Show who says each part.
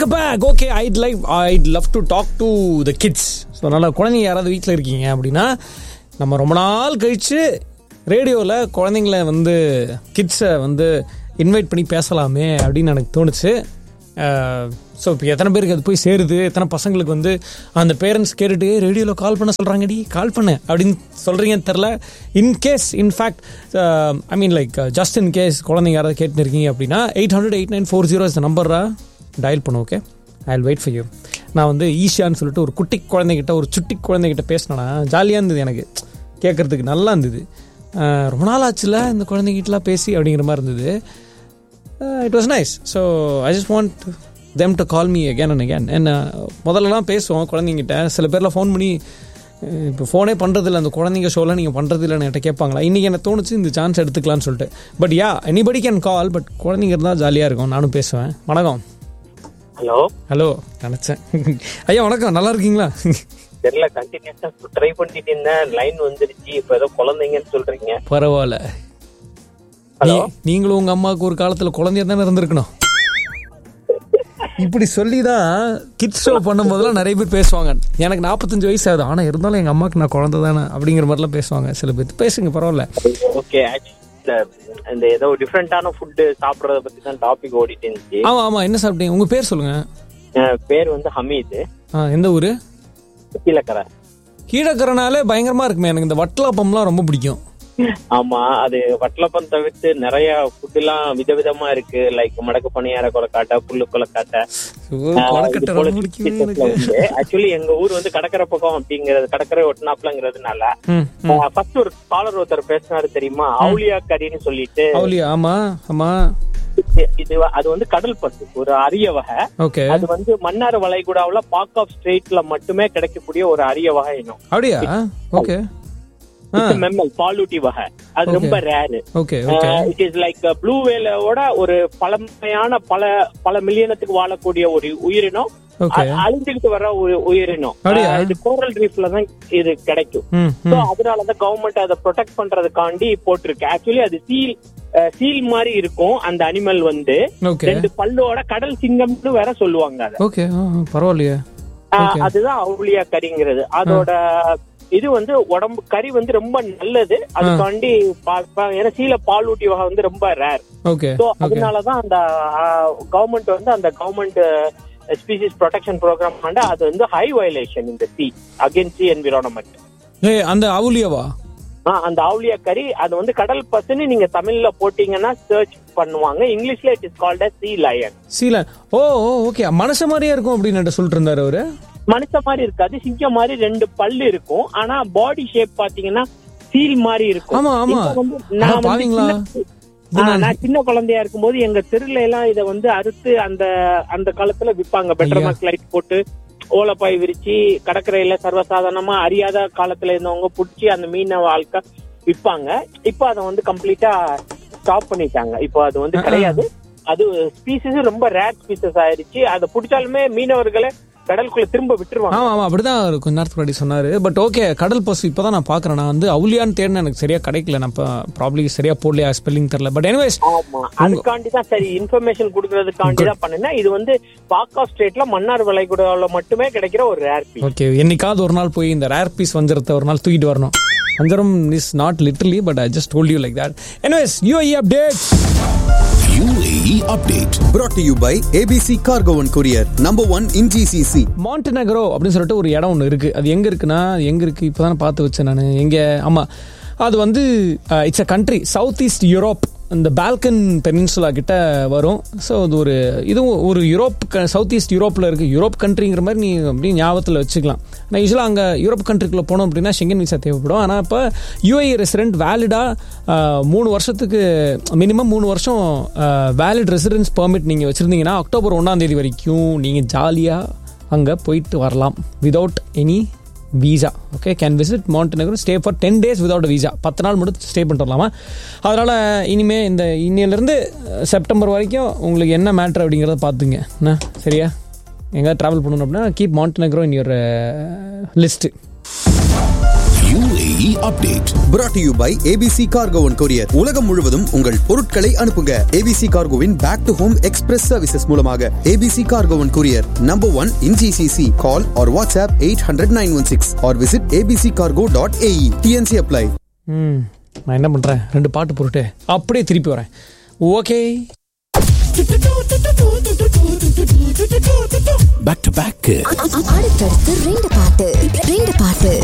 Speaker 1: Welcome back okay I'd like I'd love to talk to the kids so அதனால் குழந்தைங்க யாராவது வீட்டில் இருக்கீங்க அப்படின்னா நம்ம ரொம்ப நாள் கழித்து ரேடியோவில் குழந்தைங்கள வந்து கிட்ஸை வந்து இன்வைட் பண்ணி பேசலாமே அப்படின்னு எனக்கு தோணுச்சு ஸோ இப்போ எத்தனை பேருக்கு அது போய் சேருது எத்தனை பசங்களுக்கு வந்து அந்த பேரண்ட்ஸ் கேட்டுட்டு ரேடியோவில் கால் பண்ண சொல்கிறாங்கடி கால் பண்ணு அப்படின்னு சொல்கிறீங்கன்னு தெரில in case in fact I mean like just in case குழந்தைங்க யாராவது கேட்டுன்னு இருக்கீங்க அப்படின்னா eight hundred eight nine four zero is நம்பரா டயல் பண்ணு okay I will wait for you நான் வந்து ஈஷான்னு சொல்லிட்டு ஒரு குட்டி குழந்தைகிட்ட ஒரு சுட்டி குழந்தைகிட்ட பேசினேன்னா ஜாலியாக இருந்தது எனக்கு கேட்குறதுக்கு நல்லா இருந்தது அஹ் ரொம்ப நாள் ஆச்சுல இந்த குழந்தைகிட்டலாம் பேசி அப்படிங்கிற மாதிரி இருந்தது it was nice so I just want them to call me again and again என்ன முதல்லலாம் பேசுவோம் குழந்தைங்கிட்ட சில பேர்லாம் ஃபோன் பண்ணி அஹ் இப்போ ஃபோனே பண்ணுறதில்ல அந்த குழந்தைங்க ஷோலாம் நீங்கள் பண்ணுறது இல்லைன்னு என்கிட்ட கேட்பாங்களா இன்றைக்கி எனக்கு தோணுச்சு இந்த சான்ஸ் எடுத்துக்கலாம்னு சொல்லிட்டு but yeah anybody can call but குழந்தைங்க இருந்தால் ஜாலியாக இருக்கும் நானும் பேசுவேன் வணக்கம்
Speaker 2: ஹலோ
Speaker 1: ஹலோ நினச்சேன் ஐயா வணக்கம் நல்லா இருக்கீங்களா
Speaker 2: தெரியல கண்டினியூஸா ட்ரை பண்ணிட்டு இருந்தேன் லைன் வந்துருச்சு இப்ப ஏதோ குழந்தைங்கன்னு சொல்றீங்க
Speaker 1: பரவாயில்ல
Speaker 2: ஹலோ
Speaker 1: நீ- நீங்களும் உங்க அம்மாவுக்கு ஒரு காலத்துல குழந்தைய தானே இருந்திருக்கணும் இப்படி சொல்லி தான் கிட்ஸ் ஷோ பண்ணும்போதெல்லாம் நிறைய பேர் பேசுவாங்க எனக்கு நாற்பத்தஞ்சு வயசு ஆகுது ஆனால் இருந்தாலும் எங்கள் அம்மாவுக்கு நான் குழந்தை தானே அப்படிங்கிற மாதிரிலாம் பேசுவாங்க சில பேர் பேசுங்க பரவாயில்ல
Speaker 2: ஓகே இந்த ஏதோ டிஃப்ரெண்டான ஃபுட்டு சாப்பிடுறத பத்தி தான் டாபிக் ஓடிட்டு இருந்துச்சு
Speaker 1: ஆமாம் ஆமாம் என்ன சாப்பிட்டீங்க உங்கள் பேர் சொல்லுங்க
Speaker 2: அஹ் பேர் வந்து ஹமீது
Speaker 1: ஆ எந்த ஊர்
Speaker 2: கீழக்கரை
Speaker 1: கீழக்கரனாலே பயங்கரமாக இருக்குமே எனக்கு இந்த வட்டலாப்பம்லாம் ரொம்ப பிடிக்கும்
Speaker 2: ஆமா அது வட்டலப்பம் தவிர்த்து நிறைய ஃபுட் எல்லாம் விதவிதமா இருக்கு லைக் மடக்கு பணியார கொலக்காட்டை புல்லு கொலக்காட்டை
Speaker 1: கொலக்கட்டை ரொம்ப பிடிக்குமே எனக்கு
Speaker 2: ஆக்சுவலி எங்க ஊர் வந்து கடற்கரை பக்கம் அப்படிங்கறது கடற்கரை ஒட்டினாப்லங்கிறதுனால
Speaker 1: ம் ம்.
Speaker 2: ஃபர்ஸ்ட் ஒரு காலர் ஒருத்தர் பேசினாரு தெரியுமா அவுலியா கறின்னு சொல்லிட்டு
Speaker 1: அவளியா ஆமாம் ஆமாம்
Speaker 2: இது அது வந்து கடல் பசு ஒரு அரிய வகை
Speaker 1: ஓகே
Speaker 2: அது வந்து மன்னார் வளைகுடாவுல பாக் ஆஃப் ஸ்ட்ரெயிட்ல மட்டுமே கிடைக்கக்கூடிய ஒரு அரிய வகை இனம்
Speaker 1: அப்படியா ஓகே ஆ
Speaker 2: மெம்மல் பாலூட்டி வகை அது ரொம்ப rare
Speaker 1: okay okay
Speaker 2: it is like blue வேலோட ஒரு பழமையான பல பல மில்லியனத்துக்கு வாழக்கூடிய ஒரு உயிரினம்
Speaker 1: ஓகே
Speaker 2: அ- அழிஞ்சுக்கிட்டு வர ஒரு உயிரினம்
Speaker 1: அப்படியா?
Speaker 2: அஹ் இது கோரல் ரீஃப்ல தான் இது கிடைக்கும்
Speaker 1: ம்
Speaker 2: சோ
Speaker 1: ம்
Speaker 2: அதனாலதான் கவர்மெண்ட் அதை ப்ரொடெக்ட் பண்றதுக்காண்டி போட்டிருக்கு ஆக்சுவலி அது சீல் சீல் மாதிரி இருக்கும் அந்த அனிமல் வந்து
Speaker 1: ஓகே
Speaker 2: ரெண்டு பல்லோட கடல் சிங்கம்னு வேற சொல்லுவாங்க அத
Speaker 1: ஓகே ஆ ஆ, பரவாயில்லையே
Speaker 2: அஹ்
Speaker 1: Okay.
Speaker 2: அதுதான் அவுளியா கறிங்கிறது அதோட இது வந்து உடம்பு கறி வந்து ரொம்ப நல்லது அதுக்காண்டி பா- பா- ஏன்னா சீல பால் ஊட்டி வகை வந்து ரொம்ப ரேர்
Speaker 1: ஓகே
Speaker 2: சோ
Speaker 1: ஓகே
Speaker 2: அதனாலதான் அந்த கவர்மெண்ட் வந்து அந்த கவர்மெண்ட் ஸ்பீசிஸ் ப்ரொடெக்ஷன் ப்ரோக்ராம் ஆண்டு அது வந்து ஹை வயலேஷன் இந்த சி அகேன்ஸ்ட் சி என்விரான்மெண்ட்
Speaker 1: ஏய் அந்த அவுலியாவா
Speaker 2: அந்த ஆவுலியா கறி அது வந்து கடல் பசுன்னு நீங்க தமிழ்ல போட்டீங்கன்னா சர்ச் பண்ணுவாங்க இங்கிலீஷ்ல it is called sea lion
Speaker 1: சீல ஓ ஓ ஓகே மனுஷ மாதிரியே இருக்கும் அப்படின்னு என்கிட்ட சொல்லிட்டு இருந்தாரு அவரு
Speaker 2: மனுஷ மாதிரி இருக்காது சிங்கம் மாதிரி ரெண்டு பல்லு இருக்கும் ஆனா பாடி ஷேப் பாத்தீங்கன்னா சீல் மாதிரி இருக்கும்
Speaker 1: ஆமா, ஆமா.
Speaker 2: இப்ப வந்து
Speaker 1: ஆனா,
Speaker 2: நான் வந்து
Speaker 1: பாவீங்களா?
Speaker 2: சின்ன-
Speaker 1: இது
Speaker 2: ஆ,
Speaker 1: நான்
Speaker 2: நான் சின்ன குழந்தையா இருக்கும்போது எங்க தெருல எல்லாம் இத வந்து அறுத்து அந்த அந்த காலத்துல விப்பாங்க பெட்டர்
Speaker 1: ஐயா.
Speaker 2: மார்க் லைட் போட்டு ஓலப்பாய் விரிச்சு கடற்கரையில சர்வசாதாரணமா அறியாத காலத்துல இருந்தவங்க புடிச்சு அந்த மீனை வாழ்க்கை விப்பாங்க இப்ப அதை வந்து கம்ப்ளீட்டா ஸ்டாப் பண்ணிட்டாங்க இப்போ அது வந்து
Speaker 1: ஆ, ஆ.
Speaker 2: கிடையாது அது ஸ்பீசிஸ் ரொம்ப ரேர் ஸ்பீசஸ் ஆயிருச்சு அதை பிடிச்சாலுமே மீனவர்களை கடலுக்குள்ள திரும்ப விட்டுருவாங்க
Speaker 1: ஆமா ஆமா அப்படிதான் அவர் கொஞ்ச நேரத்துக்கு முன்னாடி சொன்னாரு பட் ஓகே கடல் பசு இப்பதான் நான் பாக்குறேன் நான் வந்து அவுலியான்னு தேடின எனக்கு சரியா கிடைக்கல நான் ப்ராப்ளி சரியா போடலையா ஸ்பெல்லிங் தெரியல பட் எனிவேஸ்
Speaker 2: ஆமா அதுக்காண்டி தான் சரி இன்ஃபர்மேஷன் கொடுக்கறதுக்காண்டி தான் பண்ணுனா இது வந்து பாக் ஆஃப் ஸ்டேட்ல மன்னார் வளைகுடால மட்டுமே கிடைக்கிற ஒரு ரேர் பீஸ்
Speaker 1: ஓகே என்னைக்காவது ஒரு நாள் போய் இந்த ரேர் பீஸ் வஞ்சரத்தை ஒரு நாள் தூக்கிட்டு வரணும் vanjaram is not literally but I just told you like that anyways UAE update
Speaker 3: UAE update.
Speaker 4: brought to you by ABC Cargo and Courier, number one in GCC.
Speaker 1: Montenegro அப்படின்னு சொல்லிட்டு ஒரு இடம் ஒன்று இருக்குது அது எங்கே இருக்குன்னா அது எங்கே இருக்குது இப்போ தானே பார்த்து வச்சேன் நான் எங்கே ஆமாம் அது வந்து it's a country south east Europe இந்த பால்கன் பெனின்சுலா கிட்ட வரும் ஸோ அது ஒரு இதுவும் ஒரு யூரோப் சவுத் ஈஸ்ட் யூரோப்பில் இருக்குது யூரோப் கண்ட்ரிங்கிற மாதிரி நீ அப்படியே ஞாபகத்தில் வச்சுக்கலாம் நான் யூஸ்வலாக அங்கே யூரோப் கண்ட்ரிக்குள்ளே போனோம் அப்படின்னா ஷெங்கன் விசா தேவைப்படும் ஆனால் இப்போ யூஏ ரெசிடென்ட் வேலிடாக மூணு வருஷத்துக்கு மினிமம் மூணு வருஷம் வேலிட் ரெசிடென்ஸ் பெர்மிட் நீங்கள் வச்சுருந்தீங்கன்னா அக்டோபர் ஒன்றாம் தேதி வரைக்கும் நீங்கள் ஜாலியாக அங்கே போயிட்டு வரலாம் without any visa okay can visit Montenegro stay for ten days without visa பத்து நாள் மட்டும் ஸ்டே பண்ணிட்டு வரலாமா அதனால் இனிமே இந்த இன்னிலேருந்து செப்டம்பர் வரைக்கும் உங்களுக்கு என்ன மேட்ரு அப்படிங்கிறத பார்த்துங்க என்ன சரியா எங்கேயாவது ட்ராவல் பண்ணணும் அப்படின்னா keep Montenegro in your list
Speaker 3: UAE update.
Speaker 4: brought to you by ABC Cargo and Courier. உலகம் முழுவதும் உங்கள் பொருட்களை அனுப்புங்க ABC Cargoவின் back to home express services மூலமாக ABC Cargo and Courier number one in GCC. Call or WhatsApp 800-916 or visit abccargo.ae. TNC apply.
Speaker 1: ம் நான் என்ன பண்ணுறேன் ரெண்டு பாட்டு போட்டுட்டு அப்படியே திருப்பி வரேன் ஓகே
Speaker 3: Back to back.
Speaker 5: அடுத்தடுத்து ரெண்டு பாட்டு ரெண்டு பாட்டு